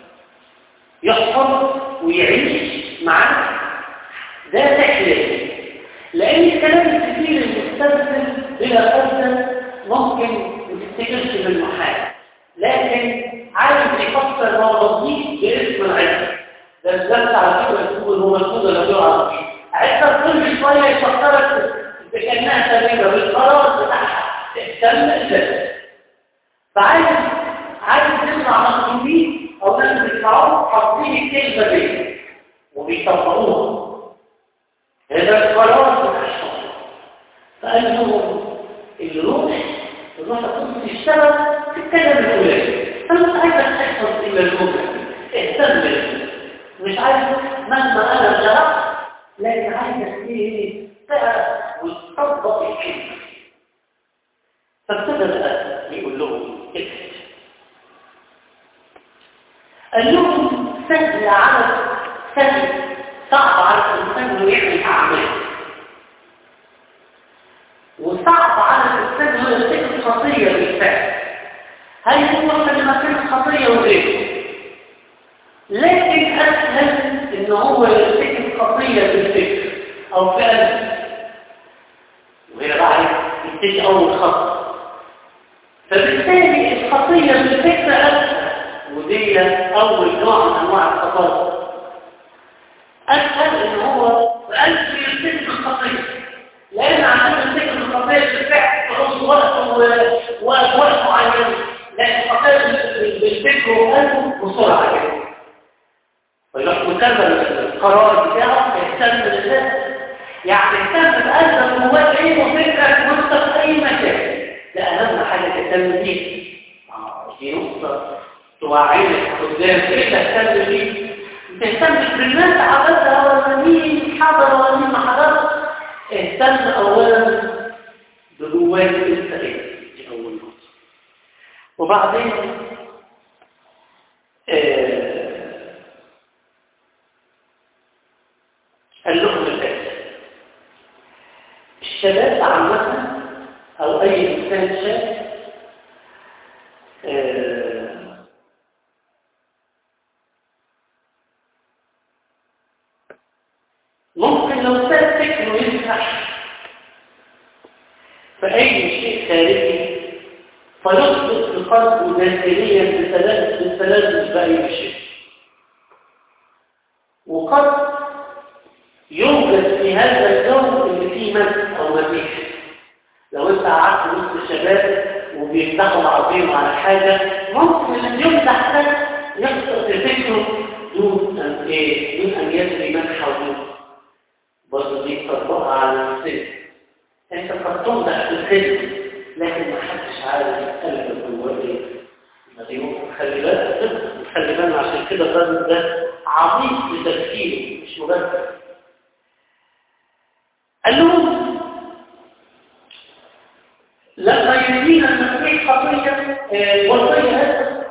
S1: يحفظ ويعيش معاك ده تحليل لأن الكلام الكثير المستخدم بلا قصد ممكن ما تفتكرش بالمحال لكن عايز يفسر موضوعي باسم العلم ده فالدرس على فكره الاسلوب هو الاسلوب اللي بيقع فيه عايزك كل شويه يفكرك بكانها تمريره بالقرار بتاعها تهتم الجسد فعايز عايز تسمع مخطوبين او ناس بيسمعوه حاطين الكلمه دي وبيطبقوها هذا القرار بتاع الشخص فقال لهم الروح الروح تكون تشتغل في الكلام الفلاني انا مش عايزك تحفظ الا الجمله اهتم بالجمله مش عايز مهما انا شرحت لكن عايزك ايه تعرف وتطبق الكلمه فابتدى بقى يقول لهم اكتب قال لهم سهل على سهل صعب على الانسان انه يعمل اعمال وصعب على الانسان انه يرتكب خطيه بالفعل هاي هو كلمتين خطيه وغيره لكن اسهل ان هو يرتكب خطيه بالفكر او فعل وهي راعي يبتدي اول خطأ فبالتالي الخطيه بالفكر اسهل ودي اول نوع من انواع الخطايا اسهل ان هو بألف يرتكب الخطيه لان عشان يرتكب الخطيه بالفعل تخص وقت ووقت وقت معين لكن الخطيه بالفكر وقلبه بسرعه كده ويروح مكمل القرار بتاعه يهتم بالذات يعني اهتم بقلبك جواك ايه وفكرك وانت في اي مكان ده اهم حاجه تهتم بيها دي نقطه توعيك قدام ايه تهتم بيه تهتم بالناس عبدها ولا مين حضر ولا مين ما حضرش اهتم اولا بجواك انت ايه دي اول نقطه وبعدين آه قال لهم الآتي الشباب عامة أو أي إنسان شاب آه ممكن لو ساب فكره يفتح في أي شيء خارجي فيصبح في قلبه داخليا بالتلذذ بأي شيء وقد يوجد في هذا الجو اللي فيه مس او مفيش لو انت قعدت وسط الشباب وبيفتحوا بعضهم على حاجه ممكن ان يفتح ده يخطر في فكره دون ان ايه دون ان يدري من حوله برضه دي تطبقها على نفسك انت قد تمدح بالخدمه لكن ما حدش عارف قلبك جواه ايه دي ممكن خلي بالك خلي بالك عشان كده الراجل ده عميق في تفكيره مش مجرد قال لهم لما يريد المسيح خطية وصية هذا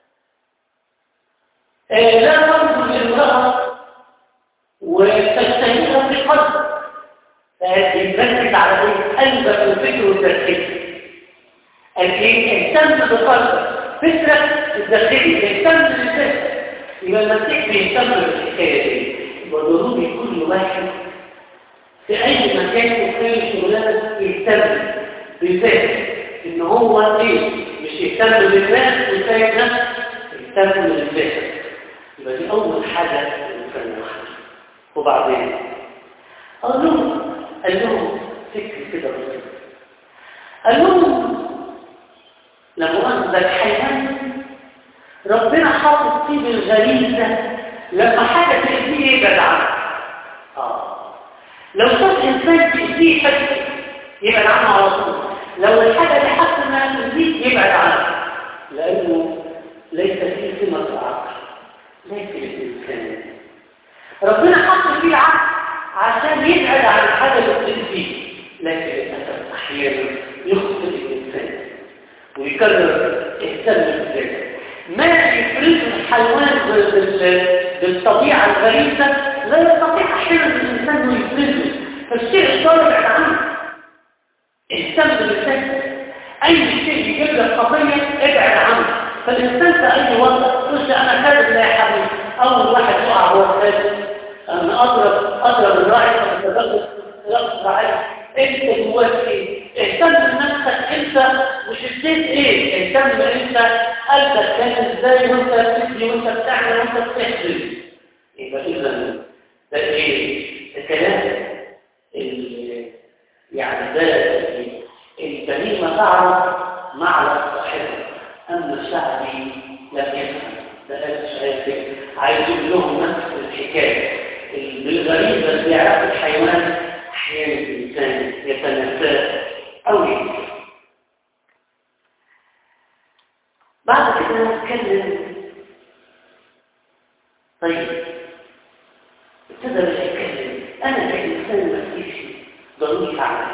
S1: لا تنظر للمرأة وتجتهدها في قلب فيركز على ايه قلبك والفكر والتركيز قال ايه اهتم بقلبك فكرك الداخلي اهتم بالفكر يبقى المسيح بيهتم بالحكايه دي يبقى ضروري كل واحد في اي مكان وفي اي شغلانه يهتم بذاته ان هو ايه مش يهتم بالناس ويساعد نفسه يهتم بالذات يبقى دي اول حاجه الانسان يعملها وبعدين قال لهم قال لهم فكر كده بسيط قال لهم لما أنزل الحيوان ربنا حاطط فيه بالغريزة لما حاجة تأذيه يبعد عنها آه. لو شاف إنسان تأذيه حاجة يبعد عنها على طول لو الحاجة دي حاسة إنها تأذيه يبعد عنها لأنه ليس فيه سمة العقل ليس الإنسان ربنا حط فيه العقل عشان يبعد عن الحاجة اللي بتأذيه لكن للأسف أحيانا يخطئ الإنسان ويكرر اهتم بالذات ما يفرز الحيوان بالطبيعة الغريبة لا يستطيع أحيانا الإنسان أنه يفرزه فالشيء الصالح يبعد عنه اهتم بالذات أي شيء يجيب لك قضية ابعد عنه فالإنسان في أي وقت تقول أنا كذب لا يا حبيبي أول واحد يقع هو كذب أنا أضرب أضرب الراعي فتتبقى رقص راعي انت جواك ايه اهتم بنفسك انت مش اديت ايه اهتم انت قلبك كان ازاي وانت بتبني وانت بتعمل وانت بتحزن يبقى إذا ده إيه؟ ده كلام ال- يعني ده الكلمة تعرف معنى صاحبها أما الشعبي لم يفهم ده قال شايف كده عايز يقول لهم نفس الحكاية الغريبة اللي بيعرف الحيوان أحيانا الإنسان يتناساه أو ينسى بعد كده نتكلم طيب ابتدى بقى يتكلم أنا كإنسان ما فيش ضروري أعمل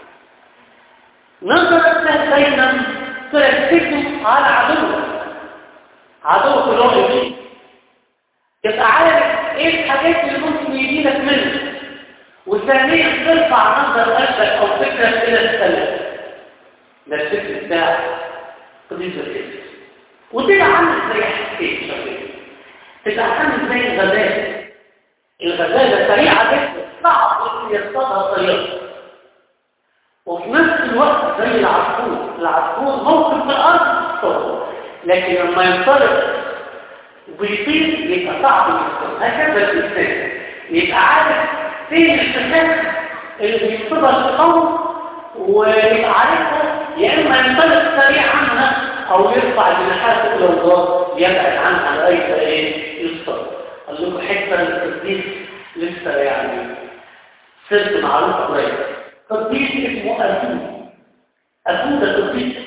S1: نظرت له بينا تركزه على عدوه عدوه كله فيه تبقى عارف ايه الحاجات اللي ممكن يجيلك منه وثانيا ترفع نظر قلبك او فكرك الى السلام ده الفكر بتاع قضيه الفكر وتبقى عامل زي حكايه شغال تبقى عامل زي الغزاله الغزاله سريعه جدا صعب ان يصطادها طريقه وفي نفس الوقت زي العصفور العصفور موقف في الارض يصطاد لكن لما ينطلق ويطير يبقى صعب يصطاد هكذا الانسان يبقى عارف فين الفساد اللي بيصطادها في القوم ويبقى عارفها يا اما ينطلق سريع عنها او يرفع جناحاته الى الله يبعد عنها لغايه ايه يصطاد قال لكم حته التقديس لسه يعني سرت معروف قريب قديس اسمه أسود أسود ده قديس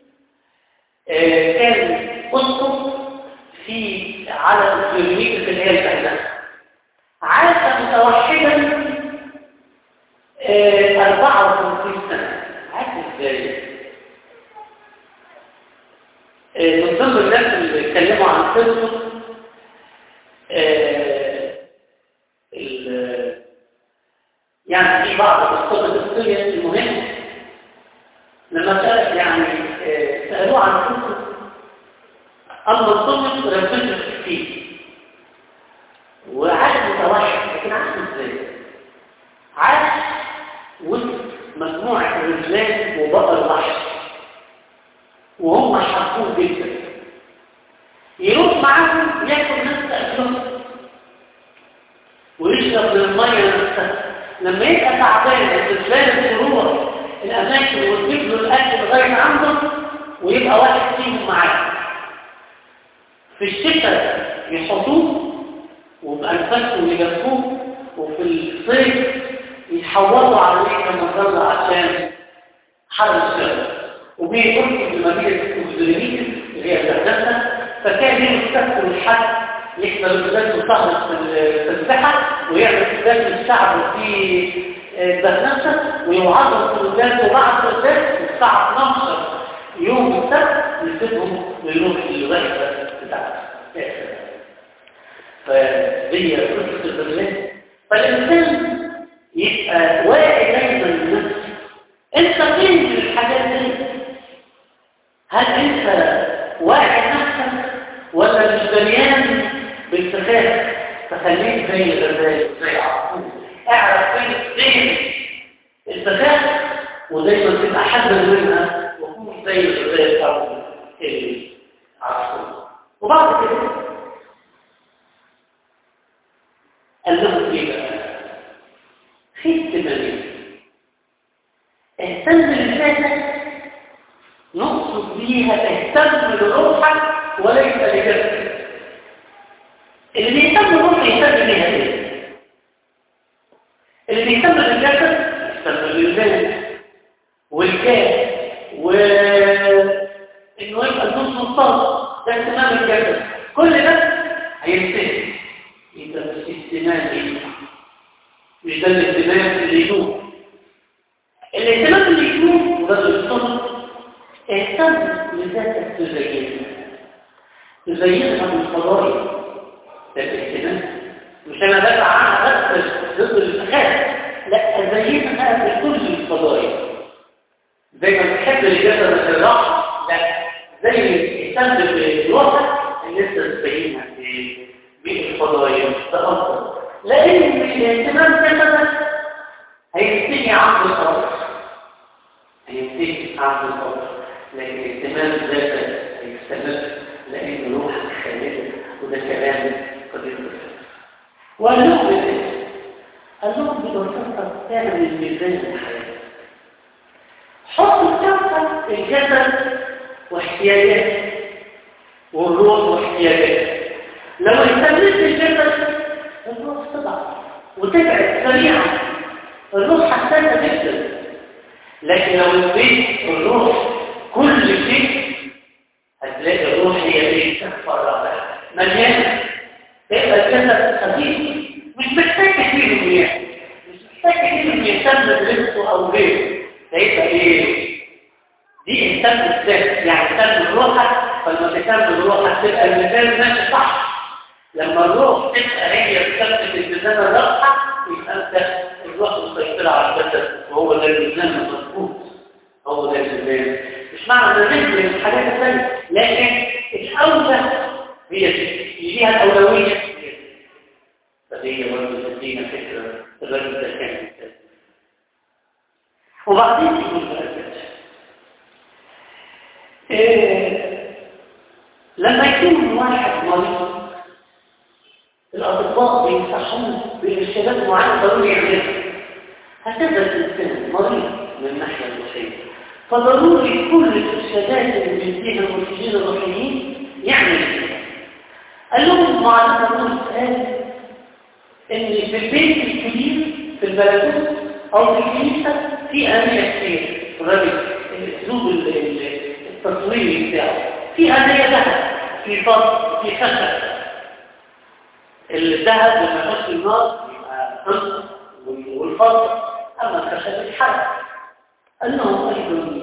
S1: آه كان أسقف في على الكيلومتر في الهيئة بتاعتها عاش متوحدا آه 54 سنة عاش ازاي؟ آه من ضمن الناس اللي اتكلموا عن سيرته يعني في بعض القصص التفسيرية المهمة لما سأل يعني سألوه عن قصة أما الصمت ربنا فيه وعاش متوحد لكن عاش ازاي؟ عاش وسط مجموعة رجلان وبقر وحش وهم حبوه جدا يروح معاهم ياكل نفس أكلهم ويشرب من المية نفسها لما يبقى تعبان استسلام الفروع الاماكن وتجيب له الاكل لغايه عنده ويبقى واحد فيهم معاه في الشتاء يحطوه وبانفاسهم يجفوه وفي الصيف يحولوا عليه كما ظل عشان حر الشمس وبيقول في مدينه الزلميت اللي هي الهندسه فكان يستخدم الحد يحضر البلاد وصهر في الساحة ويعمل كتاب للشعب في البرنامج ويوعظهم في البلاد وبعد البلاد الساعة 12 يوم السبت يسيبهم ويروح للوحدة بتاعته فدي قصة البرنامج فالإنسان يبقى واعي دايما لنفسه انت فين من الحاجات دي؟ هل انت واعي نفسك ولا مش دريان بالفخاخ فخليك زي الغزال زي عصفور اعرف فين فين الفخاخ ودايما تبقى حذر منها وكون زي الغزال او العصفور وبعد كده قال لهم ايه بقى؟ في اهتمامين اهتم لذاتك نقصد بيها اهتم لروحك وليس لجسدك اللي بيهتم بالروح يهتم بيها ليه؟ اللي بيهتم بالجسد يهتم باللسان والكاس و انه يبقى بدون سلطان ده اهتمام الجسد كل ده هينتهي يبقى بس اهتمام ايه؟ مش ده الاهتمام اللي يدوم الاهتمام اللي يدوم وده اللي يصدق اهتم لذاتك تزينها تزينها بالفضائل ده الاهتمام مش انا بدافع عنها بس ضد الفخاخ لا ازينها بكل الفضائل زي ما بتحب الجسد ما ترضاش لا زي اهتم بالوسط ان انت تزينها بالفضائل ده افضل لان الاهتمام كده هينتهي عند الارض هينتهي عند الارض لكن اهتمام ذاتك هيستمر لان روحك خالده وده كلام قدير وقال لهم ايه؟ قال لهم ببساطة تعمل ميزان الحياة حط الكفة الجسد واحتياجات والروح واحتياجات لو اهتميت بالجسد الروح تضعف وتبعد سريعا الروح حساسة جدا لكن لو اديت الروح كل شيء هتلاقي الروح هي اللي تكفر مليانة تبقى الجسد خفيف مش محتاج كتير من يعني مش محتاج كتير من يهتم بلبسه او غيره هيبقى ايه دي اهتم بالذات يعني اهتم بروحك فلما تهتم بروحك تبقى الميزان ماشي صح لما الروح تبقى هي بتثبت الميزان الرابحه يبقى انت الروح مسيطره على الجسد وهو ده الميزان المظبوط هو ده الميزان مش معنى ان ننزل الحاجات الثانيه لكن الاولى هي ليها الاولويه فهي برضه تدينا فكره الرجل ده كان وبعدين يقول بقى إيه لما يكون واحد مريض الأطباء بينصحون بإرشادات معينة ضروري يعملها هكذا الإنسان مريض من الناحية الروحية فضروري كل الإرشادات اللي بيديها المرشدين الروحيين يعمل كده قال لهم معلمة نور قال إن في البيت الكبير في البلدون أو في الكنيسة في أهمية كتير الراجل الأسلوب التصويري بتاعه في أهمية ذهب في فضل في خشب الذهب لما يخش النار يبقى خمسة والفضل أما الخشب يتحرك أنه أيضا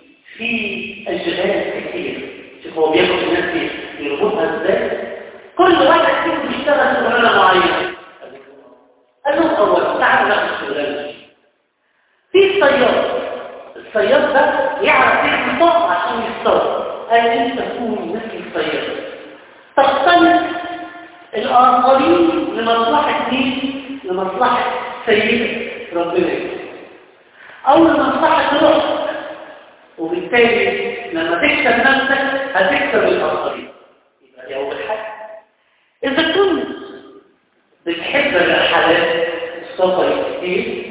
S1: في أشغال كثير شوف هو بياخد الناس يربطها ازاي كل واحد فيهم بيشتغل شغلانه معينه قال لهم أولا تعالوا ناخد الشغلانه دي في الصياد الصياد ده يعرف يعمل طاقة عشان يصطاد قال انت تكون مثل الصياد تختلط الآخرين لمصلحة مين؟ لمصلحة سيدك ربنا أو لمصلحة روحك وبالتالي لما تكسب نفسك هتكسب الآخرين يبقى دي أول حاجة إذا كنت بتحب الرحلات السفر كتير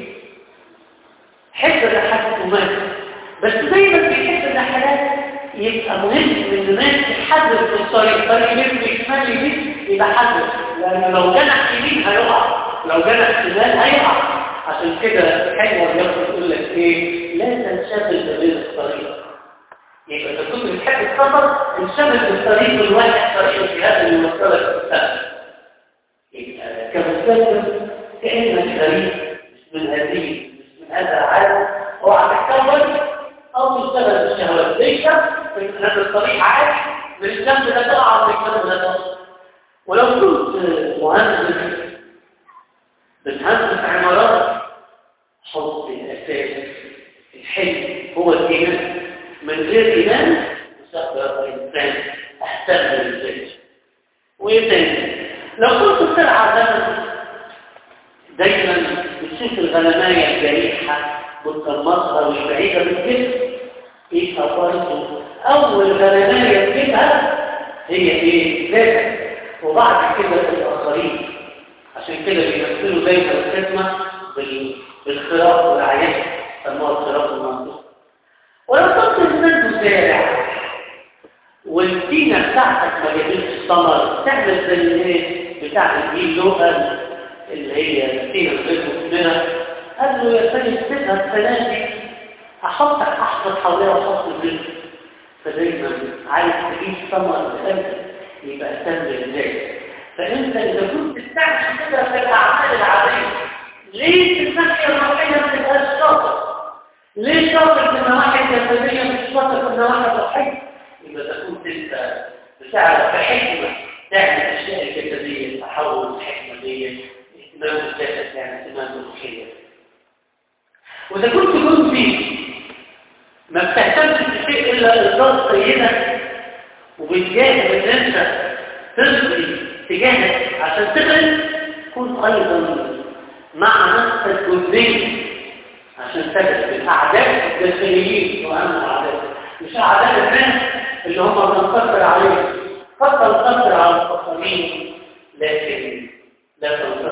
S1: حب الرحلات وماشي بس دايما بيحب الرحلات يبقى مهم ان ماشي حدد في الطريق طريق يمشي شمال يمين يبقى حدد لان لو جنح يمين هيقع لو جنح شمال هيقع عشان كده حلوه الرياضه تقول لك ايه لا تنشغل ما بين الطريق يبقى اذا كنت بتحب السفر انشغل بالطريق الواحد طريق الجهاد اللي يوصلك للسفر يبقى كمسافر كانك غريب مش من هذه مش من هذا العالم اوعى تتكون او تشتغل بالشهوات ليش في هذا الطريق عادي من الجنب ده تقع من الجنب ده تقع ولو كنت مهندس بتهندس عمارات حط الاساس الحلم هو الايمان من غير ايمان مستقبل الانسان احسن من الزيت وايه تاني لو كنت بتلعب دايما دايما بتشوف الغنمايه الجريحه وتطمطها والبعيده بالجسم يبقى برضه اول غنمايه تجيبها هي ايه ذاتك وبعد كده الاخرين عشان كده بيمثلوا دايما الخدمه بالخراف والعيان سموها الخراف والمنطق ولو كنت انسان مزارع والتينه بتاعتك ما جابتش ثمر تعمل زي الايه بتاع الجيل لوقا اللي هي التينه غير مثمره قال له يا سيد سيبها السنه دي احطك احفظ حواليها وحط الرزق فدايما عايز تجيب ثمر بقلبك يبقى اهتم بالذات فانت اذا كنت بتعمل كده في الاعمال العاديه ليه في الناحيه الروحيه ما تبقاش شاطر؟ ليه شاطر في النواحي الجسديه مش شاطر في النواحي الروحيه؟ يبقى اذا كنت انت بتعرف بحكمه تعمل الاشياء الجسديه تحول الحكمه دي اهتمام بالجسد يعني اهتمام بالروحيه واذا كنت كنت فيه ما بتهتمش بشيء الا ارضاء سيدك وبتجاهد ان انت تسقي تجاهد عشان تغلب كن ايضا مع نفسك جنديا عشان تجد الاعداء الداخليين واهم الاعداء مش اعداء الناس اللي هم بننتصر عليهم قد تنتصر على الفقرين لكن لا تنتصر